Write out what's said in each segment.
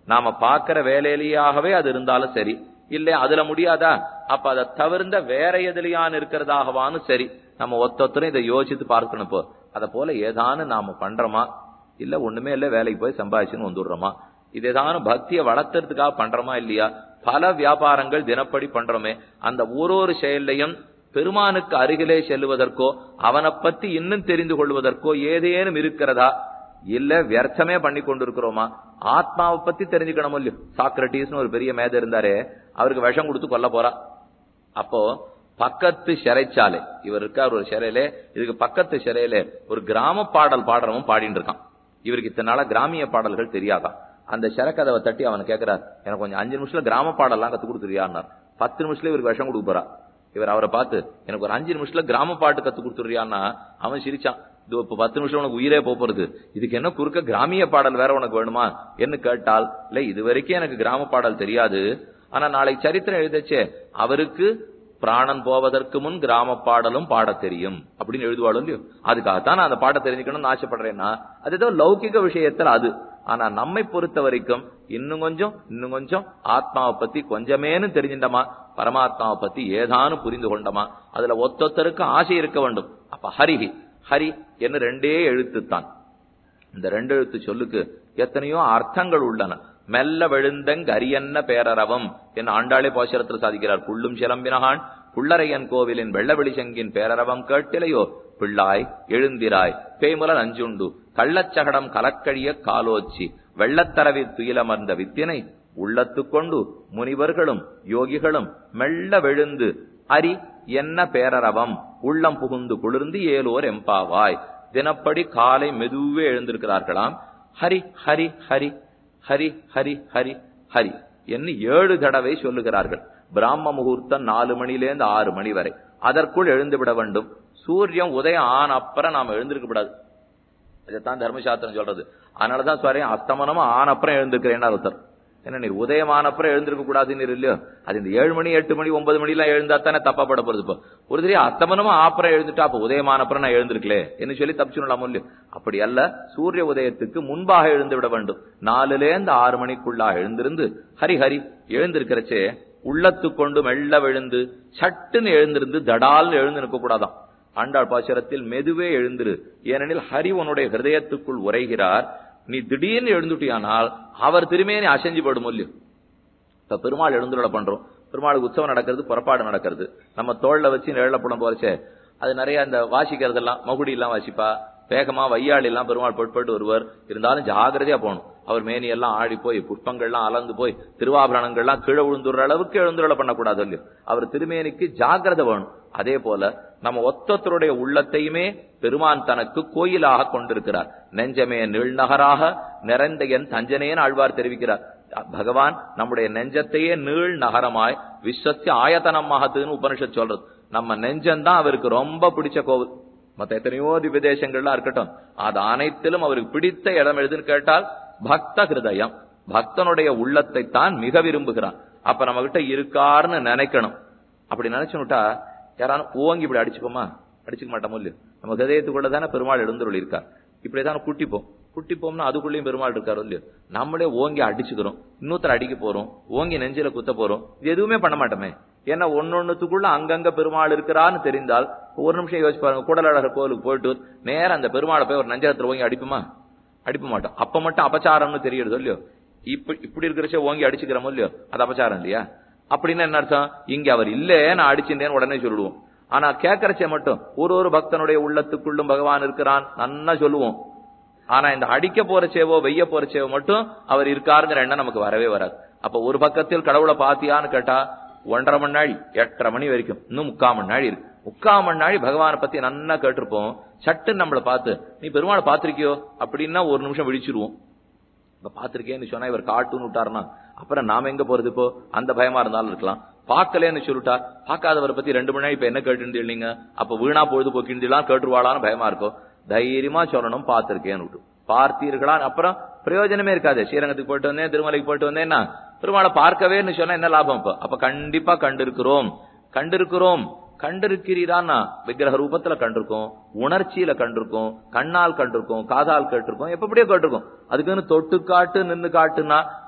நாம பாக்குற வேலையிலேயாகவே அது இருந்தாலும் சரி இல்ல அதுல முடியாதா அப்ப அதை தவிர்ந்த வேற எதுலயான் இருக்கிறதாகவான்னு சரி நம்ம ஒத்தொத்தரும் இதை யோசித்து பார்க்கணும் இப்போ அத போல ஏதானு நாம பண்றோமா இல்ல ஒண்ணுமே இல்ல வேலைக்கு போய் சம்பாதிச்சுன்னு வந்துடுறோமா இது ஏதானு பக்தியை வளர்த்துறதுக்காக பண்றோமா இல்லையா பல வியாபாரங்கள் தினப்படி பண்றோமே அந்த ஒரு ஒரு செயல்லையும் பெருமானுக்கு அருகிலே செல்லுவதற்கோ அவனை பத்தி இன்னும் தெரிந்து கொள்வதற்கோ ஏதேனும் இருக்கிறதா இல்ல வியர்த்தமே பண்ணி கொண்டிருக்கிறோமா ஆத்மாவை பத்தி தெரிஞ்சுக்கணும் இல்லையோ சாக்ரட்டிஸ்னு ஒரு பெரிய மேதை இருந்தாரே அவருக்கு விஷம் கொடுத்து கொல்ல போறா அப்போ பக்கத்து சிறைச்சாலை இவர் இருக்கார் ஒரு சிறையில இதுக்கு பக்கத்து சிறையில ஒரு கிராம பாடல் பாடுறவன் பாடிட்டு இருக்கான் இவருக்கு இத்தனை நாளா கிராமிய பாடல்கள் தெரியாதான் அந்த சிறக்கதவை தட்டி அவன் கேட்கிறார் எனக்கு கொஞ்சம் அஞ்சு நிமிஷத்துல கிராம பாடல்லாம் கத்து கொடுத்துறியான்னார் பத்து நிமிஷத்துல இவருக்கு விஷம் கொடுக்க போறா இவர் அவரை பார்த்து எனக்கு ஒரு அஞ்சு நிமிஷத்துல கிராம பாட்டு கத்து கொடுத்துறியான்னா அவன் சிரிச்சான் இது இப்ப பத்து நிமிஷம் உனக்கு உயிரே போப் போறது இதுக்கு என்ன குறுக்க கிராமிய பாடல் வேற உனக்கு வேணுமா என்ன கேட்டால் இல்ல இது வரைக்கும் எனக்கு கிராம பாடல் தெரியாது ஆனா நாளை சரித்திரம் எழுதச்சே அவருக்கு பிராணன் போவதற்கு முன் கிராம பாடலும் பாட தெரியும் அப்படின்னு எழுதுவாளோ இல்லையோ அதுக்காகத்தான் நான் அந்த பாட்டை தெரிஞ்சுக்கணும்னு ஆசைப்படுறேன்னா அது ஏதோ லௌகிக விஷயத்துல அது ஆனா நம்மை பொறுத்த வரைக்கும் இன்னும் கொஞ்சம் இன்னும் கொஞ்சம் ஆத்மாவை பத்தி கொஞ்சமேனு தெரிஞ்சிட்டமா பரமாத்மாவை பத்தி ஏதானும் புரிந்து கொண்டமா அதுல ஒத்தொத்தருக்கு ஆசை இருக்க வேண்டும் அப்ப ஹரிஹி ஹரி என்று ரெண்டே எழுத்துத்தான் இந்த ரெண்டு எழுத்து சொல்லுக்கு எத்தனையோ அர்த்தங்கள் உள்ளன மெல்ல விழுந்தங் அரியன்ன பேரரவம் என் ஆண்டாளே போஷரத்தில் சாதிக்கிறார் புள்ளும் சிலம்பினகான் புள்ளரையன் கோவிலின் வெள்ள வெளிச்சங்கின் பேரரவம் கேட்டிலையோ பிள்ளாய் எழுந்திராய் பேய்முல நஞ்சுண்டு கள்ளச்சகடம் கலக்கழிய காலோச்சி வெள்ளத்தரவி துயிலமர்ந்த வித்தினை உள்ளத்து கொண்டு முனிவர்களும் யோகிகளும் மெல்ல விழுந்து அரி என்ன பேரரவம் உள்ளம் புகுந்து குளிர்ந்து ஏலோர் எம்பாவாய் தினப்படி காலை மெதுவே எழுந்திருக்கிறார்களாம் ஹரி ஹரி ஹரி ஹரி ஹரி ஹரி ஹரி என்று ஏழு தடவை சொல்லுகிறார்கள் பிராம முகூர்த்தம் நாலு மணிலேருந்து ஆறு மணி வரை அதற்குள் எழுந்து விட வேண்டும் சூரியன் உதயம் ஆன அப்புறம் நாம எழுந்திருக்க கூடாது இதைத்தான் தர்மசாஸ்திரம் சொல்றது அதனாலதான் சாரி அஸ்தமனமா ஆன அப்புறம் எழுந்திருக்கிறேன்னா ஒருத்தர் என்ன நீ உதயமான அப்புறம் எழுந்திருக்க கூடாதுன்னு இல்லையோ அது இந்த ஏழு மணி எட்டு மணி ஒன்பது மணி எல்லாம் எழுந்தா தானே தப்பாப்பட போறது இப்போ ஒரு தெரியும் அஸ்தமனமா அப்புறம் எழுந்துட்டா அப்ப உதயமான அப்புறம் நான் எழுந்திருக்கலே என்று சொல்லி தப்பிச்சுடலாம் இல்லையோ அப்படி அல்ல சூரிய உதயத்துக்கு முன்பாக எழுந்து விட வேண்டும் நாலுல இருந்து ஆறு மணிக்குள்ளாக எழுந்திருந்து ஹரி ஹரி எழுந்திருக்கிறச்சே உள்ளத்து கொண்டு மெல்ல விழுந்து சட்டுன்னு எழுந்திருந்து தடால்னு எழுந்து நிற்க கூடாதான் ஆண்டாள் பாசுரத்தில் மெதுவே எழுந்திரு ஏனெனில் ஹரி உன்னுடைய ஹிருதயத்துக்குள் உரைகிறார் நீ திடீர்னு எழுந்துட்டியானால் அவர் திரும்பியே அசைஞ்சு போடும் இல்லையோ இப்ப பெருமாள் எழுந்துள்ள பண்றோம் பெருமாளுக்கு உற்சவம் நடக்கிறது புறப்பாடு நடக்கிறது நம்ம தோல்ல வச்சு நிழலப்படம் போறச்சே அது நிறைய அந்த வாசிக்கிறதெல்லாம் மகுடி எல்லாம் வாசிப்பா வேகமா வையாளி எல்லாம் பெருமாள் போட்டு போட்டு வருவார் இருந்தாலும் ஜாகிரதையா போகணும் அவர் மேனி எல்லாம் ஆடி போய் புஷ்பங்கள்லாம் அலந்து போய் திருவாபரணங்கள்லாம் கீழே விழுந்துடுற அளவுக்கு எழுந்துருள பண்ணக்கூடாது இல்லையோ அவர் திருமேனிக்கு ஜாகிரதை வேணும் அதே போல நம்ம ஒத்தொத்தருடைய உள்ளத்தையுமே பெருமான் தனக்கு கோயிலாக கொண்டிருக்கிறார் நெஞ்சமே நீழ்நகராக நிறைந்த என் தஞ்சனேன்னு ஆழ்வார் தெரிவிக்கிறார் பகவான் நம்முடைய நெஞ்சத்தையே நீள் நகரமாய் விஸ்வசிய ஆயத்தனம் மகத்துன்னு உபனிஷத் சொல்றது நம்ம நெஞ்சம்தான் அவருக்கு ரொம்ப பிடிச்ச கோவில் மத்த எத்தனையோ விதேசங்கள்லாம் இருக்கட்டும் அது அனைத்திலும் அவருக்கு பிடித்த இடம் எதுன்னு கேட்டால் பக்த ஹிருதயம் பக்தனுடைய உள்ளத்தை தான் மிக விரும்புகிறான் அப்ப நம்ம கிட்ட இருக்காருன்னு நினைக்கணும் அப்படி நினைச்சுட்டா யாராலும் ஓங்கி இப்படி அடிச்சுப்போமா அடிச்சுக்க மாட்டோமோ இல்லையோ நம்ம ஹதயத்துக்குள்ள தானே பெருமாள் எழுந்துருள் இருக்கார் இப்படிதான் குட்டிப்போம் குட்டிப்போம்னா அதுக்குள்ளேயும் பெருமாள் இருக்காரு இல்லையோ நம்மளே ஓங்கி அடிச்சுக்கிறோம் இன்னொருத்தர் அடிக்க போறோம் ஓங்கி நெஞ்சில குத்த போறோம் இது எதுவுமே பண்ண மாட்டோமே ஏன்னா ஒன்னொன்னுத்துக்குள்ள அங்கங்க பெருமாள் இருக்கிறான்னு தெரிந்தால் ஒரு நிமிஷம் யோசிச்சு பாருங்க கூடலழகர் கோவிலுக்கு போயிட்டு நேரம் அந்த பெருமாளை போய் ஒரு நஞ்சகத்துல ஓங்கி அடிப்புமா அடிப்ப மாட்டோம் அப்ப மட்டும் அபச்சாரம்னு தெரியுது இல்லையோ இப்ப இப்படி இருக்கிறச்ச ஓங்கி அடிச்சுக்கிறோமோ இல்லையோ அது அபச்சாரம் இல்லையா அப்படின்னு என்ன அர்த்தம் இங்க அவர் இல்ல நான் அடிச்சிருந்தேன்னு உடனே சொல்லுவோம் ஆனா கேட்கறச்ச மட்டும் ஒரு ஒரு பக்தனுடைய உள்ளத்துக்குள்ளும் பகவான் இருக்கிறான் நன்னா சொல்லுவோம் ஆனா இந்த அடிக்க போறச்சேவோ வெய்ய போறச்சேவோ மட்டும் அவர் இருக்காருங்கிற எண்ணம் நமக்கு வரவே வராது அப்ப ஒரு பக்கத்தில் கடவுளை பாத்தியான்னு கேட்டா ஒன்றரை மணி நாள் எட்டரை மணி வரைக்கும் இன்னும் முக்கால் மணி நாள் இருக்கு முக்கால் மணி நாள் பகவானை பத்தி நன்னா கேட்டிருப்போம் சட்டுன்னு நம்மளை பார்த்து நீ பெருமாளை பாத்திருக்கியோ அப்படின்னா ஒரு நிமிஷம் விழிச்சிருவோம் இப்ப பாத்திருக்கேன்னு சொன்னா இவர் காட்டுன்னு விட்டாருன்னா அப்புறம் நாம எங்க போறது இப்போ அந்த பயமா இருந்தாலும் இருக்கலாம் பார்க்கலன்னு சொல்லிட்டா பார்க்காதவரை பத்தி ரெண்டு மணி நேரம் இப்ப என்ன கேட்டு இல்லைங்க அப்ப வீணா பொழுது போக்கின்றீலாம் கேட்டுருவாளான்னு பயமா இருக்கும் தைரியமா சொல்லணும் பார்த்திருக்கேன்னு விட்டு பார்த்தீர்களா அப்புறம் பிரயோஜனமே இருக்காது ஸ்ரீரங்கத்துக்கு போயிட்டு வந்தேன் திருமலைக்கு போயிட்டு வந்தேன்னா பெருமாளை பார்க்கவேன்னு சொன்னா என்ன லாபம் இப்ப அப்ப கண்டிப்பா கண்டிருக்கிறோம் கண்டிருக்கிறோம் கண்டிருக்கிறீரான்னா விக்கிரக ரூபத்துல கண்டிருக்கோம் உணர்ச்சியில கண்டிருக்கோம் கண்ணால் கண்டிருக்கோம் காதால் கேட்டிருக்கோம் எப்படியோ கேட்டிருக்கோம் அதுக்குன்னு தொட்டு காட்டு நின்னு காட்டுனா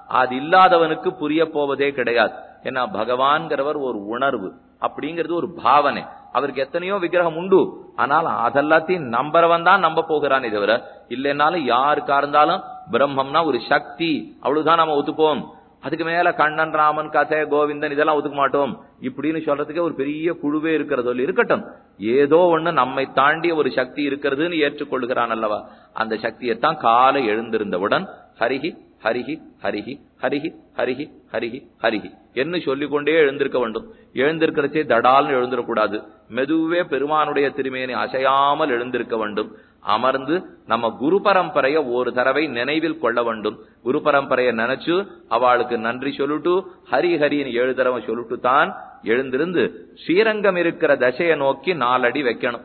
அது இல்லாதவனுக்கு புரிய போவதே கிடையாது ஏன்னா பகவான்கிறவர் ஒரு உணர்வு அப்படிங்கிறது ஒரு பாவனை அவருக்கு எத்தனையோ விக்கிரகம் உண்டு ஆனால் அதெல்லாத்தையும் நம்புறவன் தான் நம்ப போகிறானே தவிர இல்லைன்னாலும் யாருக்கா இருந்தாலும் பிரம்மம்னா ஒரு சக்தி அவ்வளவுதான் நம்ம ஒத்துப்போம் அதுக்கு மேல கண்ணன் ராமன் கதை கோவிந்தன் இதெல்லாம் ஒத்துக்க மாட்டோம் இப்படின்னு சொல்றதுக்கே ஒரு பெரிய குழுவே இருக்கிறது சொல்லி இருக்கட்டும் ஏதோ ஒண்ணு நம்மை தாண்டிய ஒரு சக்தி இருக்கிறதுன்னு ஏற்றுக்கொள்கிறான் அல்லவா அந்த சக்தியைத்தான் காலை எழுந்திருந்தவுடன் ஹரிஹி ஹரிஹி ஹரிஹி ஹரிஹி ஹரிஹி ஹரிஹி ஹரிஹி என்று சொல்லிக்கொண்டே எழுந்திருக்க வேண்டும் எழுந்திருக்கிறச்சே தடால்னு எழுந்திரக்கூடாது மெதுவே பெருமானுடைய திருமேனி அசையாமல் எழுந்திருக்க வேண்டும் அமர்ந்து நம்ம குரு பரம்பரைய ஒரு தடவை நினைவில் கொள்ள வேண்டும் குரு பரம்பரைய நினைச்சு அவளுக்கு நன்றி சொல்லிட்டு ஹரி ஹரின்னு ஏழு தடவை சொல்லிட்டு தான் எழுந்திருந்து ஸ்ரீரங்கம் இருக்கிற தசையை நோக்கி நாலடி வைக்கணும்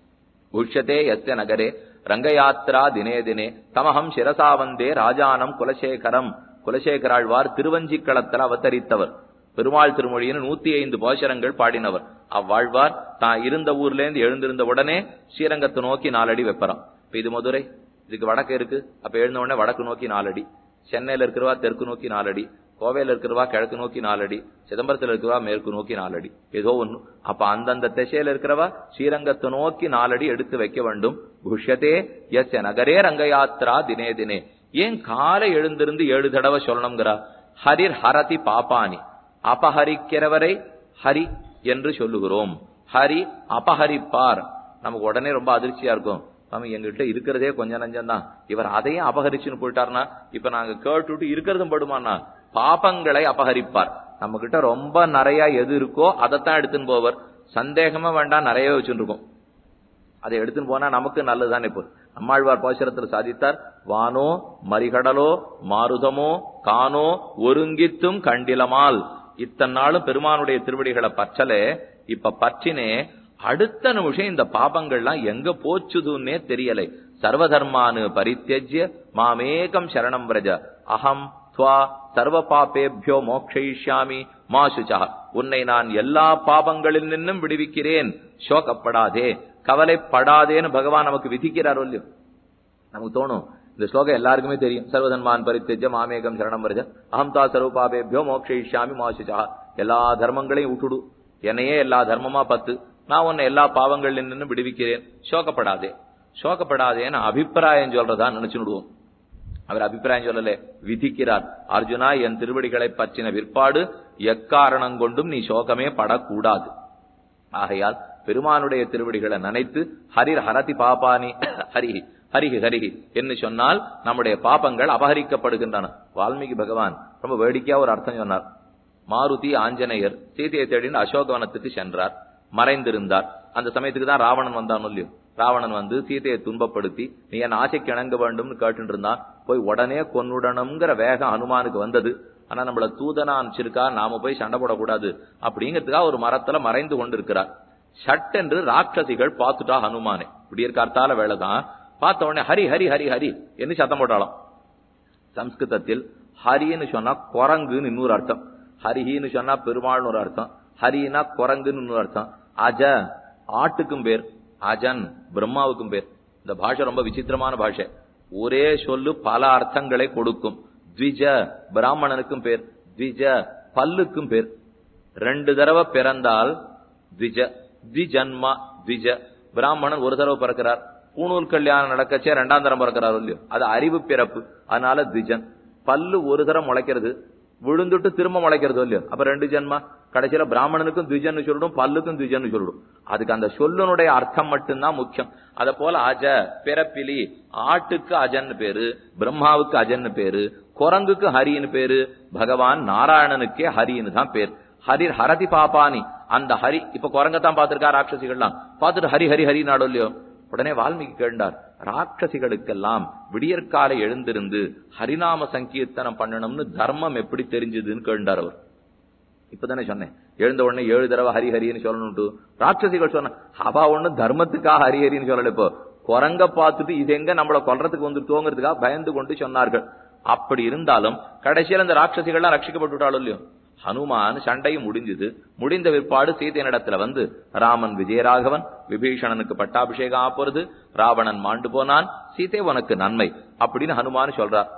உஷத்தே எஸ்ய நகரே ரங்கயாத்ரா தினே தினே தமகம் சிரசா வந்தே ராஜானம் குலசேகரம் குலசேகராழ்வார் திருவஞ்சிக்களத்தில் அவதரித்தவர் பெருமாள் திருமொழியின் நூத்தி ஐந்து போஷரங்கள் பாடினவர் அவ்வாழ்வார் தான் இருந்த ஊர்ல இருந்து எழுந்திருந்த உடனே ஸ்ரீரங்கத்தை நோக்கி நாலடி வைப்பறான் இப்ப இது மதுரை இதுக்கு வடக்கு இருக்கு அப்ப எழுந்த உடனே வடக்கு நோக்கி நாலடி சென்னையில இருக்கிறவா தெற்கு நோக்கி நாலடி கோவையில இருக்கிறவா கிழக்கு நோக்கி நாலடி சிதம்பரத்துல இருக்கிறவா மேற்கு நோக்கி நாலடி ஏதோ ஒண்ணு அப்ப அந்தந்த திசையில இருக்கிறவா ஸ்ரீரங்கத்தை நோக்கி நாலடி எடுத்து வைக்க வேண்டும் புஷ்யதே எஸ் நகரே ரங்கயாத்ரா தினே தினே ஏன் காலை எழுந்திருந்து ஏழு தடவை சொல்லணுங்கிறா ஹரிர் ஹரதி பாப்பானி அபஹரிக்கிறவரை ஹரி என்று சொல்லுகிறோம் ஹரி அபஹரிப்பார் நமக்கு உடனே ரொம்ப அதிர்ச்சியா இருக்கும் நம்ம எங்கிட்ட இருக்கிறதே கொஞ்சம் நஞ்சம் தான் இவர் அதையும் அபகரிச்சுன்னு போயிட்டாருன்னா இப்ப நாங்க கேட்டுட்டு இருக்கிறதும் படுமானா பாபங்களை அபகரிப்பார் நம்ம கிட்ட ரொம்ப நிறைய எது இருக்கோ அதைத்தான் எடுத்துன்னு போவர் சந்தேகமே வேண்டாம் நிறைய வச்சுட்டு இருக்கோம் அதை எடுத்துன்னு போனா நமக்கு நல்லதுதான் இப்போ நம்மாழ்வார் பாசுரத்தில் சாதித்தார் வானோ மரிகடலோ மாருதமோ கானோ ஒருங்கித்தும் கண்டிலமால் இத்தனை நாளும் பெருமானுடைய திருவடிகளை பற்றலே இப்ப பற்றினே அடுத்த நிமிஷம் இந்த பாபங்கள்லாம் எங்க போச்சுதுன்னே தெரியலை சர்வதர்மானு பரித்தியஜ்ய மாமேகம் சரணம் பிரஜ அகம் துவா சர்வ பாபேபியோ மோக்ஷயிஷ்யாமி மாசுச்சா உன்னை நான் எல்லா பாபங்களில் நின்னும் விடுவிக்கிறேன் சோகப்படாதே கவலைப்படாதேன்னு பகவான் நமக்கு விதிக்கிறாரோ இல்லையோ நமக்கு தோணும் இந்த ஸ்லோகம் எல்லாருக்குமே தெரியும் சர்வதன்மான் பரித்தெஜ மாமேகம் சரணம் வரஜ அகம் தா சர்வ பாபேபியோ மோக்ஷயிஷ்யாமி மாசுச்சா எல்லா தர்மங்களையும் விட்டுடு என்னையே எல்லா தர்மமா பத்து நான் உன்னை எல்லா பாவங்களில் நின்று விடுவிக்கிறேன் சோகப்படாதே சோகப்படாதேன்னு அபிப்பிராயம் சொல்றதா நினைச்சு விடுவோம் அவர் அபிப்பிராயம் சொல்லல விதிக்கிறார் அர்ஜுனா என் திருவடிகளை பற்றின பிற்பாடு எக்காரணம் கொண்டும் நீ சோகமே படக்கூடாது ஆகையால் பெருமானுடைய திருவடிகளை நினைத்து ஹரிர் ஹரதி பாபானி ஹரிஹி ஹரிஹி ஹரிஹி என்று சொன்னால் நம்முடைய பாபங்கள் அபகரிக்கப்படுகின்றன வால்மீகி பகவான் ரொம்ப வேடிக்கையா ஒரு அர்த்தம் சொன்னார் மாருதி ஆஞ்சநேயர் சீதையை தேடின்னு அசோகவனத்துக்கு சென்றார் மறைந்திருந்தார் அந்த சமயத்துக்கு தான் ராவணன் வந்தான் இல்லையோ ராவணன் வந்து சீதையை துன்பப்படுத்தி நீ என் ஆசைக்கு இணங்க வேண்டும்னு கேட்டு இருந்தான் போய் உடனே கொன்னுடணுங்கிற வேகம் ஹனுமானுக்கு வந்தது ஆனா நம்மள தூதனா அனுப்பிச்சிருக்கா நாம போய் சண்டை போடக்கூடாது அப்படிங்கிறதுக்காக ஒரு மரத்துல மறைந்து கொண்டிருக்கிறார் சட்டென்று ராட்சசிகள் பார்த்துட்டா ஹனுமானே இப்படி இருக்கார்த்தால வேலைதான் பார்த்த உடனே ஹரி ஹரி ஹரி ஹரி என்று சத்தம் போட்டாலும் சம்ஸ்கிருதத்தில் ஹரின்னு சொன்னா குரங்குன்னு இன்னொரு அர்த்தம் ஹரிஹின்னு சொன்னா பெருமாள்னு ஒரு அர்த்தம் ஹரினா குரங்குன்னு இன்னொரு அர்த்தம் அஜ ஆட்டுக்கும் பேர் அஜன் பிரம்மாவுக்கும் பேர் இந்த பாஷை ரொம்ப விசித்திரமான பாஷை ஒரே சொல்லு பல அர்த்தங்களை கொடுக்கும் த்விஜ பிராமணனுக்கும் பேர் த்விஜ பல்லுக்கும் பேர் ரெண்டு தடவை பிறந்தால் த்விஜ த்விஜன்மா த்விஜ பிராமணன் ஒரு தடவை பிறக்கிறார் பூணூல் கல்யாணம் நடக்கச்சே ரெண்டாம் தரம் பிறக்கிறார் இல்லையோ அது அறிவு பிறப்பு அதனால த்விஜன் பல்லு ஒரு தரம் முளைக்கிறது விழுந்துட்டு திரும்ப முளைக்கிறது இல்லையோ அப்ப ரெண்டு ஜென்மா கடைசியில பிராமணனுக்கும் த்விஜன்னு சொல்லிடும் பல்லுக்கும் த்விஜன்னு சொல்லிடும் அதுக்கு அந்த சொல்லுனுடைய அர்த்தம் மட்டும்தான் முக்கியம் அத போல அஜ பிறப்பிலி ஆட்டுக்கு அஜன்னு பேரு பிரம்மாவுக்கு அஜன்னு பேரு குரங்குக்கு ஹரின்னு பேரு பகவான் நாராயணனுக்கே ஹரின்னு தான் பேர் ஹரிர் ஹரதி பாப்பானி அந்த ஹரி இப்ப குரங்கத்தான் பார்த்திருக்கா ராட்சசிகள்லாம் பார்த்துட்டு ஹரி ஹரி ஹரி நாடோ இல்லையோ உடனே வால்மீகி கேண்டார் ராட்சசிகளுக்கெல்லாம் விடியற்காலை எழுந்திருந்து ஹரிநாம சங்கீர்த்தனம் பண்ணணும்னு தர்மம் எப்படி தெரிஞ்சதுன்னு கேண்டார் அவர் இப்பதானே சொன்னேன் எழுந்த உடனே ஏழு தடவை ஹரி ஹரின்னு சொல்லணும்ட்டு ராட்சசிகள் சொன்ன அவா ஒண்ணு தர்மத்துக்காக ஹரி ஹரின்னு சொல்லல இப்போ குரங்க பார்த்துட்டு இது எங்க நம்மள கொல்றதுக்கு வந்து தூங்குறதுக்காக பயந்து கொண்டு சொன்னார்கள் அப்படி இருந்தாலும் கடைசியில் அந்த ராட்சசிகள்லாம் ரட்சிக்கப்பட்டுட்டாலும் இல்லையோ ஹனுமான் சண்டையும் முடிஞ்சது முடிந்த பிற்பாடு சீதையனிடத்துல வந்து ராமன் விஜயராகவன் விபீஷணனுக்கு பட்டாபிஷேகம் ஆப்போறது ராவணன் மாண்டு போனான் சீதை உனக்கு நன்மை அப்படின்னு ஹனுமான் சொல்றார்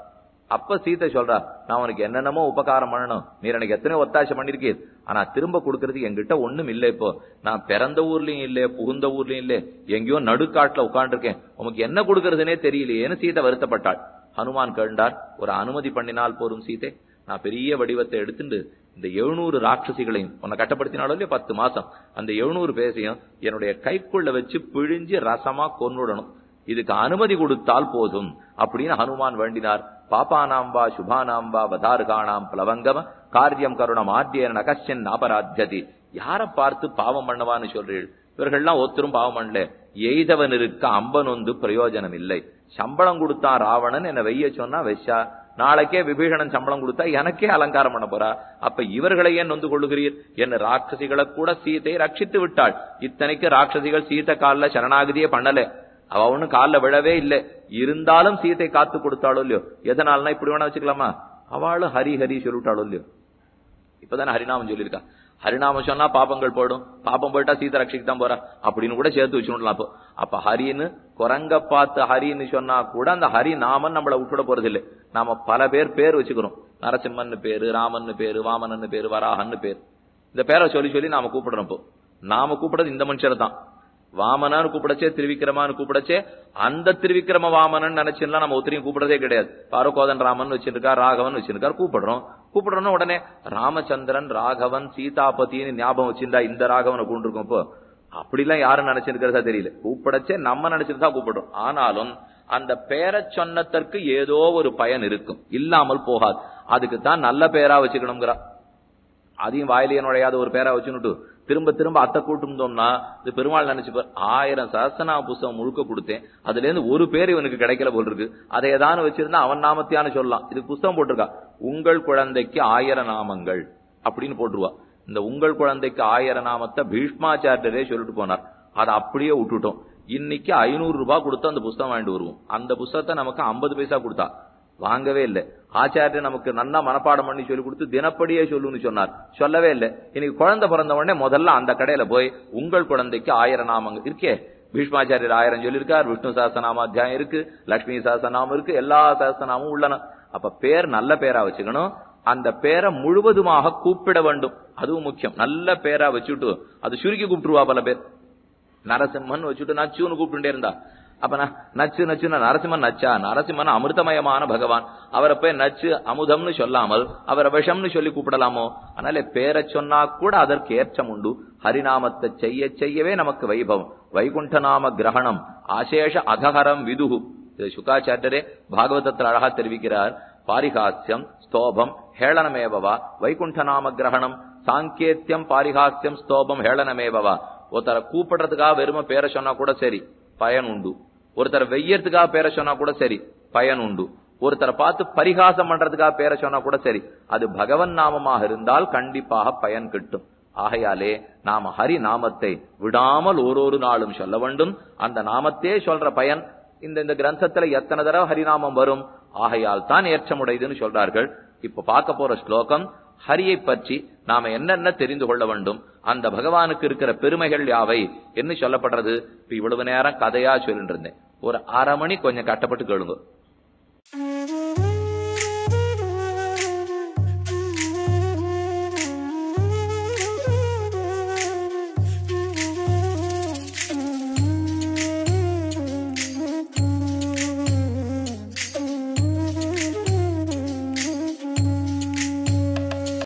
அப்ப சீதை சொல்றா நான் உனக்கு என்னென்னமோ உபகாரம் பண்ணணும் நீர் எனக்கு எத்தனையோ ஒத்தாசை பண்ணிருக்கீர் ஆனா திரும்ப கொடுக்கறதுக்கு என்கிட்ட ஒண்ணும் இல்லை இப்போ நான் பிறந்த ஊர்லயும் இல்ல புகுந்த ஊர்லயும் இல்ல எங்கேயோ நடுக்காட்டுல உட்காந்துருக்கேன் உனக்கு என்ன கொடுக்கறதுனே தெரியலையேன்னு சீதை வருத்தப்பட்டாள் ஹனுமான் கேண்டார் ஒரு அனுமதி பண்ணினால் போரும் சீதை நான் பெரிய வடிவத்தை எடுத்துட்டு இந்த எழுநூறு ராட்சசிகளையும் உன்னை கட்டப்படுத்தினாலும் இல்லையா பத்து மாசம் அந்த எழுநூறு பேசையும் என்னுடைய கைக்குள்ள வச்சு பிழிஞ்சு ரசமா கொன்னுடணும் இதுக்கு அனுமதி கொடுத்தால் போதும் அப்படின்னு ஹனுமான் வேண்டினார் பாப்பானாம்பா சுபானாம்பா வதாருகானாம் பிளவங்கம காரியம் கருணம் ஆத்தியன் நகச்சன் அபராத்தியதி யார பார்த்து பாவம் பண்ணவான்னு சொல்றீள் இவர்கள்லாம் ஒத்தரும் பாவம் பண்ணல எய்தவன் இருக்க அம்பன் வந்து பிரயோஜனம் இல்லை சம்பளம் கொடுத்தான் ராவணன் என்ன வெய்ய சொன்னா வெஷா நாளைக்கே விபீஷணன் சம்பளம் கொடுத்தா எனக்கே அலங்காரம் பண்ண போறா அப்ப இவர்களை ஏன் நொந்து கொள்ளுகிறீர் என்ன ராட்சசிகளை கூட சீதை ரட்சித்து விட்டாள் இத்தனைக்கு ராட்சசிகள் சீத்தை காலில சரணாகதியே பண்ணல அவ ஒண்ணும் காலில் விழவே இல்லை இருந்தாலும் சீத்தை காத்து கொடுத்தாளோ இல்லையோ எதனாலனா இப்படி வேணா வச்சுக்கலாமா அவளும் ஹரி ஹரி சொல்லிவிட்டாளோ இல்லையோ இப்பதானே ஹரிநாமம் சொல்லியிருக்கா ஹரிநாமம் சொன்னா பாப்பங்கள் போயிடும் பாப்பம் போயிட்டா சீதை ரட்சிக்கு தான் போறா அப்படின்னு கூட சேர்த்து வச்சுடலாம் அப்போ அப்ப ஹரின்னு குரங்க பார்த்து ஹரின்னு சொன்னா கூட அந்த ஹரி நாமன் நம்மள விட்டுட போறது இல்லை நாம பல பேர் பேர் வச்சுக்கிறோம் நரசிம்மன் பேரு ராமன் பேரு வாமனன் பேரு வராகன்னு பேர் இந்த பேரை சொல்லி சொல்லி நாம கூப்பிடுறோம் இப்போ நாம கூப்பிடுறது இந்த மனுஷரை தான் வாமனான்னு கூப்பிடச்சே திருவிக்கிரமான்னு கூப்பிடச்சே அந்த திருவிக்கிரம வாமனன் நினைச்சுலாம் நம்ம ஒத்திரையும் கூப்பிடுறதே கிடையாது பாரகோதன் ராமன் வச்சிருக்கா ராகவன் வச்சிருக்காரு கூப்பிடுறோம் கூப்பிடுறோம்னா உடனே ராமச்சந்திரன் ராகவன் சீதாபதினு ஞாபகம் வச்சிருந்தா இந்த ராகவனை கூண்டிருக்கோம் இப்போ அப்படிலாம் யாரும் நினைச்சிருக்கிறதா தெரியல கூப்பிடச்சே நம்ம நினைச்சிருந்தா கூப்பிடுறோம் ஆனாலும் அந்த பேரை சொன்னதற்கு ஏதோ ஒரு பயன் இருக்கும் இல்லாமல் போகாது அதுக்கு தான் நல்ல பேரா வச்சுக்கணுங்கிறா அதையும் வாயிலேயே நுழையாத ஒரு பேரா வச்சுன்னுட்டு திரும்ப திரும்ப அத்தை கூட்டிருந்தோம்னா இது பெருமாள் நினைச்சு ஆயிரம் சஹசனா புஸ்தகம் முழுக்க கொடுத்தேன் அதுல இருந்து ஒரு பேர் இவனுக்கு கிடைக்கல போல் இருக்கு அதை ஏதானு வச்சிருந்தா அவன் நாமத்தியானு சொல்லலாம் இது புஸ்தகம் போட்டிருக்கா உங்கள் குழந்தைக்கு ஆயிரம் நாமங்கள் அப்படின்னு போட்டுருவா இந்த உங்கள் குழந்தைக்கு ஆயிரம் நாமத்தை பீஷ்மாச்சாரியரே சொல்லிட்டு போனார் அதை அப்படியே விட்டுட்டோம் இன்னைக்கு ஐநூறு ரூபாய் கொடுத்து அந்த புஸ்தகம் வாங்கிட்டு வருவோம் அந்த புஸ்தகத்தை நமக்கு ஐம்பது பைசா கொடுத்தா வாங்கவே இல்லை ஆச்சாரியர் நமக்கு நன்னா மனப்பாடம் பண்ணி சொல்லி கொடுத்து தினப்படியே சொல்லுன்னு சொன்னார் சொல்லவே இல்லை இன்னைக்கு குழந்தை பிறந்த உடனே முதல்ல அந்த கடையில போய் உங்கள் குழந்தைக்கு ஆயிரம் நாமங்க இருக்கே பீஷ்மாச்சாரியர் ஆயிரம் சொல்லியிருக்கார் விஷ்ணு சாஸ்திரநாம அத்தியாயம் இருக்கு லட்சுமி சாஸ்திரநாமம் இருக்கு எல்லா சாஸ்திரநாமும் உள்ளன அப்ப பேர் நல்ல பேரா வச்சுக்கணும் அந்த பேரை முழுவதுமாக கூப்பிட வேண்டும் அதுவும் முக்கியம் நல்ல பேரா வச்சுட்டு அது சுருக்கி கூப்பிட்டுருவா பல பேர் நரசிம்மன் வச்சுட்டு நச்சுன்னு கூப்பிட்டுட்டே இருந்தா அப்ப நச்சு நச்சுன்னா நரசிம்மன் நச்சா நரசிம்மன் அமிர்தமயமான பகவான் அவரை போய் நச்சு அமுதம்னு சொல்லாமல் அவரை விஷம்னு சொல்லி கூப்பிடலாமோ அதனால பேரை சொன்னா கூட அதற்கு ஏற்றம் உண்டு ஹரிநாமத்தை செய்ய செய்யவே நமக்கு வைபவம் வைகுண்ட நாம கிரகணம் ஆசேஷ அகஹரம் விதுகு இது சுகாச்சாரியரே பாகவதத்தில் அழகா தெரிவிக்கிறார் பாரிகாஸ்யம் ஸ்தோபம் ஹேளனமேவவா வைகுண்ட நாம கிரகணம் சாங்கேத்தியம் பாரிகாஸ்யம் ஸ்தோபம் ஹேளனமேவவா ஒருத்தரை கூப்பிடுறதுக்காக வெறும பேரை சொன்னா கூட சரி பயன் உண்டு ஒருத்தரை வெய்யறதுக்காக பேரை சொன்னா கூட சரி பயன் உண்டு ஒருத்தரை பார்த்து பரிகாசம் பண்றதுக்காக பேரை சொன்னா கூட சரி அது பகவன் நாமமாக இருந்தால் கண்டிப்பாக பயன் கிட்டும் ஆகையாலே நாம ஹரி நாமத்தை விடாமல் ஒரு நாளும் சொல்ல வேண்டும் அந்த நாமத்தே சொல்ற பயன் இந்த இந்த கிரந்தத்துல எத்தனை தடவை ஹரிநாமம் வரும் ஆகையால் தான் ஏற்றமுடையதுன்னு சொல்றார்கள் இப்ப பார்க்க போற ஸ்லோகம் ஹரியை பற்றி நாம என்னென்ன தெரிந்து கொள்ள வேண்டும் அந்த பகவானுக்கு இருக்கிற பெருமைகள் யாவை என்ன சொல்லப்படுறது இப்ப இவ்வளவு நேரம் கதையா சொல்லிட்டு இருந்தேன் ஒரு அரை மணி கொஞ்சம் கட்டப்பட்டு கேளுங்க